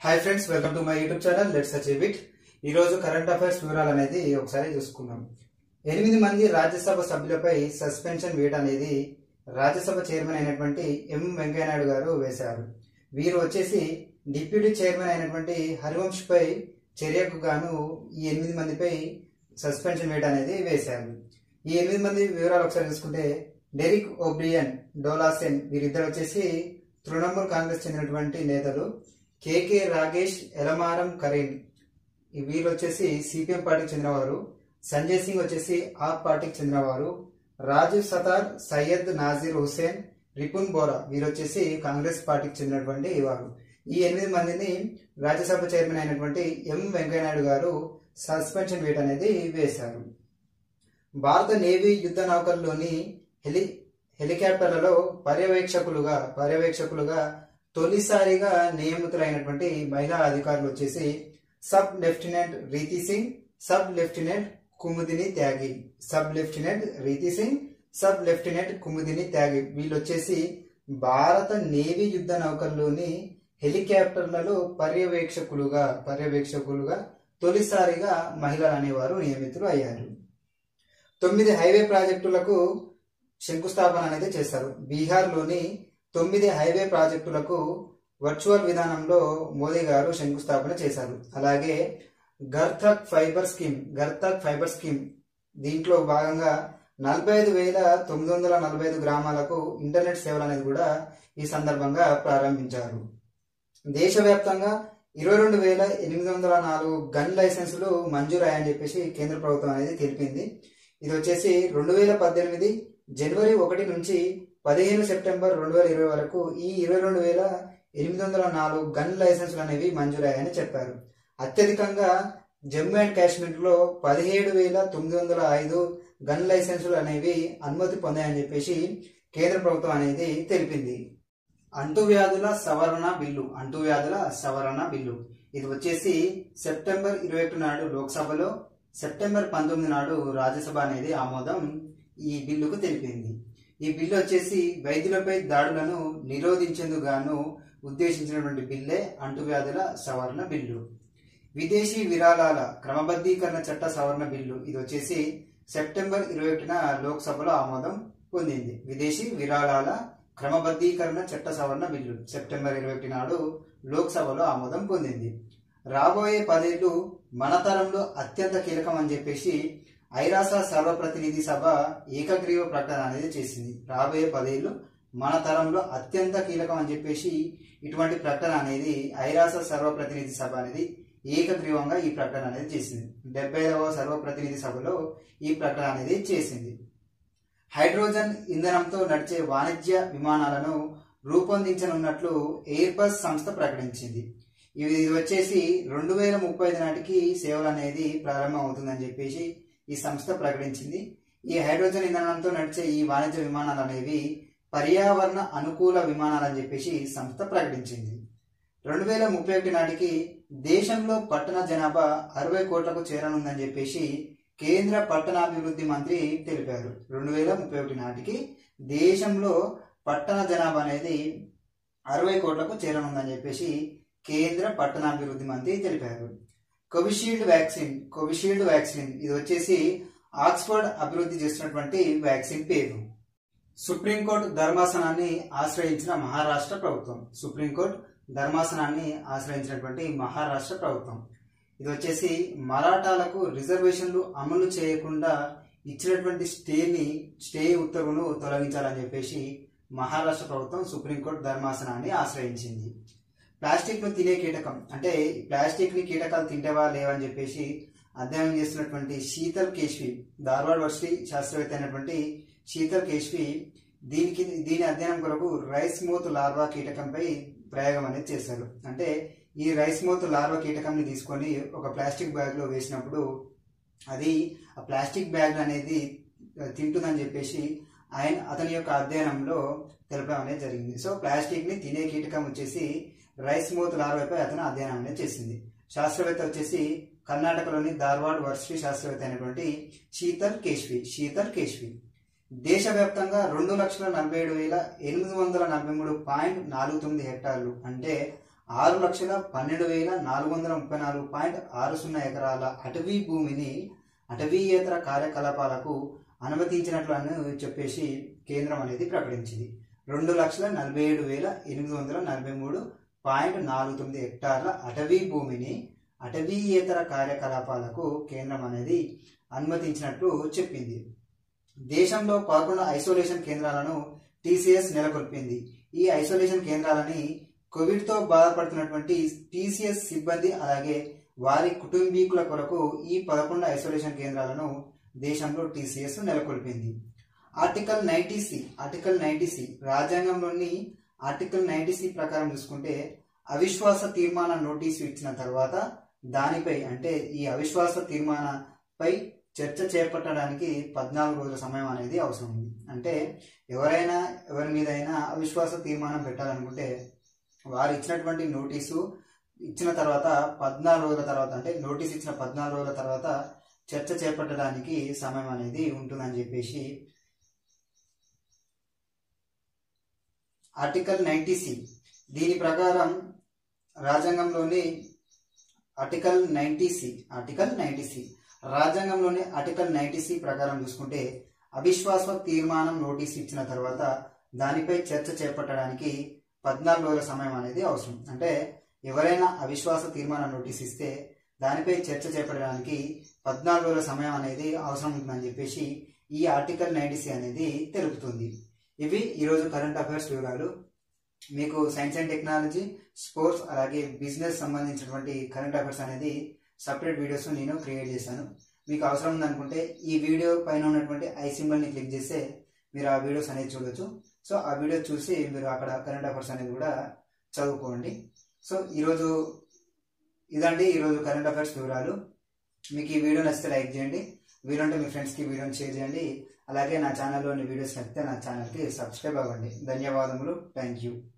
hi friends welcome to my YouTube channel let's achieve it ఈ రోజు current affairs వివరాలు అనేది ఒకసారి చూసుకుందాం ఎనిమిది మంది రాజ్యసభ సభ్యులపై సస్పెన్షన్ వేట్ అనేది రాజ్యసభ చైర్మన్ అయినటువంటి ఎం వెంకయ్యనాయుడు గారు వేశారు వీరు వచ్చేసి డిప్యూటీ చైర్మన్ అయినటువంటి హరివంశ్ పై చర్యకు గాను ఈ ఎనిమిది మందిపై సస్పెన్షన్ వేట్ అనేది వేశారు ఈ ఎనిమిది మంది వివరాలు ఒకసారి చూసుకుంటే డెరిక్ ఓబ్రియన్ డోలాసెన్ వీరిద్దరు వచ్చేసి తృణమూల్ కాంగ్రెస్ చెందినటువంటి నేతలు కేకే రాగేష్ ఎలమారం కరీం ఈ వీళ్ళు వచ్చేసి సిపిఎం పార్టీకి చెందినవారు సంజయ్ సింగ్ వచ్చేసి ఆప్ పార్టీకి చెందినవారు రాజీవ్ సతార్ సయ్యద్ నాజీర్ హుసేన్ రిపున్ బోరా వీరు వచ్చేసి కాంగ్రెస్ పార్టీకి చెందినటువంటి వారు ఈ ఎనిమిది మందిని రాజ్యసభ చైర్మన్ అయినటువంటి ఎం వెంకయ్యనాయుడు గారు సస్పెన్షన్ వేట్ అనేది వేశారు భారత నేవీ యుద్ధ నౌకల్లోని హెలి హెలికాప్టర్లలో పర్యవేక్షకులుగా పర్యవేక్షకులుగా తొలిసారిగా నియమితులైనటువంటి మహిళా అధికారులు వచ్చేసి sub lieutenant Riti Singh sub lieutenant Kumudini Tyagi sub lieutenant Riti Singh sub lieutenant Kumudini Tyagi వీళ్ళు వచ్చేసి భారత నేవీ యుద్ధ నౌకల్లోని హెలికాప్టర్లలో పర్యవేక్షకులుగా పర్యవేక్షకులుగా తొలిసారిగా మహిళలు అనేవారు నియమితులు అయ్యారు తొమ్మిది హైవే ప్రాజెక్టులకు శంకుస్థాపన అనేది చేశారు బీహార్లోని తొమ్మిది హైవే ప్రాజెక్టులకు వర్చువల్ విధానంలో మోదీ గారు శంకుస్థాపన చేశారు అలాగే గర్తక్ ఫైబర్ స్కీమ్ గర్తక్ ఫైబర్ స్కీమ్ దీంట్లో భాగంగా నలభై ఐదు వేల తొమ్మిది వందల నలభై ఐదు గ్రామాలకు ఇంటర్నెట్ సేవలు అనేది కూడా ఈ సందర్భంగా ప్రారంభించారు దేశవ్యాప్తంగా ఇరవై రెండు వేల ఎనిమిది వందల నాలుగు గన్ లైసెన్సులు మంజూరయ్యాయని చెప్పేసి కేంద్ర ప్రభుత్వం అనేది తెలిపింది ఇది వచ్చేసి రెండు వేల పద్దెనిమిది జనవరి ఒకటి నుంచి పదిహేను సెప్టెంబర్ రెండు వేల ఇరవై వరకు ఈ ఇరవై రెండు వేల ఎనిమిది వందల నాలుగు గన్ లైసెన్సులు అనేవి మంజూరయ్యాయని చెప్పారు అత్యధికంగా జమ్మూ అండ్ కాశ్మీర్లో పదిహేడు వేల తొమ్మిది వందల ఐదు గన్ లైసెన్సులు అనేవి అనుమతి పొందాయని చెప్పేసి కేంద్ర ప్రభుత్వం అనేది తెలిపింది అంటువ్యాధుల సవరణ బిల్లు అంటువ్యాధుల సవరణ బిల్లు ఇది వచ్చేసి సెప్టెంబర్ ఇరవై ఒకటి నాడు లోక్సభలో సెప్టెంబర్ పంతొమ్మిది నాడు రాజ్యసభ అనేది ఆమోదం ఈ బిల్లుకు తెలిపింది ఈ బిల్లు వచ్చేసి వైద్యులపై దాడులను నిరోధించేందుకు గాను ఉద్దేశించినటువంటి బిల్లే అంటువ్యాధుల సవరణ బిల్లు విదేశీ విరాళాల క్రమబద్ధీకరణ చట్ట సవరణ బిల్లు ఇది వచ్చేసి సెప్టెంబర్ ఇరవై ఒకటిన లోక్సభలో ఆమోదం పొందింది విదేశీ విరాళాల క్రమబద్ధీకరణ చట్ట సవరణ బిల్లు సెప్టెంబర్ ఇరవై ఒకటి నాడు లోక్సభలో ఆమోదం పొందింది రాబోయే పదేళ్లు మన తరంలో అత్యంత కీలకం అని చెప్పేసి ఐరాస సర్వప్రతినిధి సభ ఏకగ్రీవ ప్రకటన అనేది చేసింది రాబోయే పదేళ్లు మన తరంలో అత్యంత కీలకం అని చెప్పేసి ఇటువంటి ప్రకటన అనేది ఐరాస సర్వప్రతినిధి సభ అనేది ఏకగ్రీవంగా ఈ ప్రకటన అనేది చేసింది డెబ్బై ఐదవ సర్వప్రతినిధి సభలో ఈ ప్రకటన అనేది చేసింది హైడ్రోజన్ ఇంధనంతో నడిచే వాణిజ్య విమానాలను రూపొందించనున్నట్లు ఎయిర్బస్ సంస్థ ప్రకటించింది ఇది వచ్చేసి రెండు వేల ముప్పై ఐదు నాటికి సేవలు అనేది ప్రారంభం అవుతుందని చెప్పేసి ఈ సంస్థ ప్రకటించింది ఈ హైడ్రోజన్ ఇంధనంతో నడిచే ఈ వాణిజ్య విమానాలు అనేవి పర్యావరణ అనుకూల విమానాలు అని చెప్పేసి ఈ సంస్థ ప్రకటించింది రెండు వేల ముప్పై ఒకటి నాటికి దేశంలో పట్టణ జనాభా అరవై కోట్లకు చేరనుందని చెప్పేసి కేంద్ర పట్టణాభివృద్ధి మంత్రి తెలిపారు రెండు వేల ముప్పై ఒకటి నాటికి దేశంలో పట్టణ జనాభా అనేది అరవై కోట్లకు చేరనుందని చెప్పేసి కేంద్ర పట్టణాభివృద్ధి మంత్రి తెలిపారు కోవిషీల్డ్ వ్యాక్సిన్ కోవిషీల్డ్ వ్యాక్సిన్ ఇది వచ్చేసి ఆక్స్ఫర్డ్ అభివృద్ధి చేస్తున్నటువంటి వ్యాక్సిన్ పేరు సుప్రీంకోర్టు ధర్మాసనాన్ని ఆశ్రయించిన మహారాష్ట్ర ప్రభుత్వం సుప్రీంకోర్టు ధర్మాసనాన్ని ఆశ్రయించినటువంటి మహారాష్ట్ర ప్రభుత్వం ఇది వచ్చేసి మరాఠాలకు రిజర్వేషన్లు అమలు చేయకుండా ఇచ్చినటువంటి స్టేని స్టే ఉత్తర్వును తొలగించాలని చెప్పేసి మహారాష్ట్ర ప్రభుత్వం సుప్రీంకోర్టు ధర్మాసనాన్ని ఆశ్రయించింది ప్లాస్టిక్ ను తినే కీటకం అంటే ప్లాస్టిక్ ని కీటకాలు తింటవా లేవని చెప్పేసి అధ్యయనం చేస్తున్నటువంటి శీతల్ కేశ్వి ధార్వాడ్ వర్సిటీ శాస్త్రవేత్త అయినటువంటి శీతల్ కేశ్వి దీనికి దీని అధ్యయనం కొరకు రైస్ మోత్ లార్వా కీటకంపై ప్రయోగం అనేది చేశారు అంటే ఈ రైస్ మోత్ లార్వా కీటకంని తీసుకొని ఒక ప్లాస్టిక్ బ్యాగ్ లో వేసినప్పుడు అది ఆ ప్లాస్టిక్ బ్యాగ్ అనేది తింటుందని చెప్పేసి ఆయన అతని యొక్క అధ్యయనంలో తెలపడం అనేది జరిగింది సో ప్లాస్టిక్ ని తినే కీటకం వచ్చేసి రైస్ మోత్ లార్వాపై అతను అధ్యయనం అనేది చేసింది శాస్త్రవేత్త వచ్చేసి కర్ణాటకలోని ధార్వాడ్ వర్సిటీ శాస్త్రవేత్త అయినటువంటి శీతల్ కేశ్వి శీతల్ కేశ్వి దేశవ్యాప్తంగా రెండు లక్షల నలభై ఏడు వేల ఎనిమిది వందల నలభై మూడు పాయింట్ నాలుగు తొమ్మిది హెక్టార్లు అంటే ఆరు లక్షల పన్నెండు వేల నాలుగు వందల ముప్పై నాలుగు పాయింట్ ఆరు సున్నా ఎకరాల అటవీ భూమిని అటవీయేతర కార్యకలాపాలకు అనుమతించినట్లు అని చెప్పేసి కేంద్రం అనేది ప్రకటించింది రెండు లక్షల నలభై ఏడు వేల ఎనిమిది వందల నలభై మూడు పాయింట్ నాలుగు తొమ్మిది హెక్టార్ల అటవీ భూమిని అటవీయేతర కార్యకలాపాలకు కేంద్రం అనేది అనుమతించినట్లు చెప్పింది దేశంలో పదకొండు ఐసోలేషన్ కేంద్రాలను టీసీఎస్ నెలకొల్పింది ఈ ఐసోలేషన్ కేంద్రాలని కోవిడ్తో బాధపడుతున్నటువంటి టీసీఎస్ సిబ్బంది అలాగే వారి కుటుంబీకుల కొరకు ఈ పదకొండు ఐసోలేషన్ కేంద్రాలను దేశంలో టీసీఎస్ నెలకొల్పింది article ninety C article ninety C రాజ్యాంగంలోని ఆర్టికల్ నైన్టీ సి ప్రకారం చూసుకుంటే అవిశ్వాస తీర్మాన నోటీసు ఇచ్చిన తర్వాత దానిపై అంటే ఈ అవిశ్వాస తీర్మానపై చర్చ చేపట్టడానికి పద్నాలుగు రోజుల సమయం అనేది అవసరం ఉంది అంటే ఎవరైనా ఎవరి మీద అయినా అవిశ్వాస తీర్మానం పెట్టాలనుకుంటే వారు ఇచ్చినటువంటి నోటీసు ఇచ్చిన తర్వాత పద్నాలుగు రోజుల తర్వాత అంటే నోటీస్ ఇచ్చిన పద్నాలుగు రోజుల తర్వాత చర్చ చేపట్టడానికి సమయం అనేది ఉంటుందని చెప్పేసి ఆర్టికల్ నైన్టీ సి దీని ప్రకారం రాజ్యాంగంలోని article ninety C article ninety C రాజ్యాంగంలోని ఆర్టికల్ నైన్టీ సి ప్రకారం చూసుకుంటే అవిశ్వాస తీర్మానం నోటీస్ ఇచ్చిన తర్వాత దానిపై చర్చ చేపట్టడానికి పద్నాలుగు రోజుల సమయం అనేది అవసరం అంటే ఎవరైనా అవిశ్వాస తీర్మాన నోటీస్ ఇస్తే దానిపై చర్చ చేపట్టడానికి పద్నాలుగు రోజుల సమయం అనేది అవసరం ఉంటుందని చెప్పేసి ఈ ఆర్టికల్ నైన్టీ సి అనేది తెలుపుతుంది ఇవి ఈరోజు కరెంట్ అఫైర్స్ వివరాలు మీకు సైన్స్ అండ్ టెక్నాలజీ స్పోర్ట్స్ అలాగే బిజినెస్ సంబంధించినటువంటి కరెంట్ అఫైర్స్ అనేది సపరేట్ వీడియోస్ నేను క్రియేట్ చేశాను మీకు అవసరం ఉందనుకుంటే ఈ వీడియో పైన ఉన్నటువంటి ఐ సింబల్ని క్లిక్ చేస్తే మీరు ఆ వీడియోస్ అనేది చూడొచ్చు సో ఆ వీడియో చూసి మీరు అక్కడ కరెంట్ అఫైర్స్ అనేది కూడా చదువుకోండి సో ఈరోజు ఇదండి ఈరోజు కరెంట్ అఫైర్స్ వివరాలు మీకు ఈ వీడియో నచ్చితే లైక్ చేయండి వీలుంటే మీ ఫ్రెండ్స్కి వీడియోని షేర్ చేయండి అలాగే నా ఛానల్లోని వీడియోస్ నచ్చితే నా ఛానల్కి సబ్స్క్రైబ్ అవ్వండి ధన్యవాదములు థ్యాంక్ యూ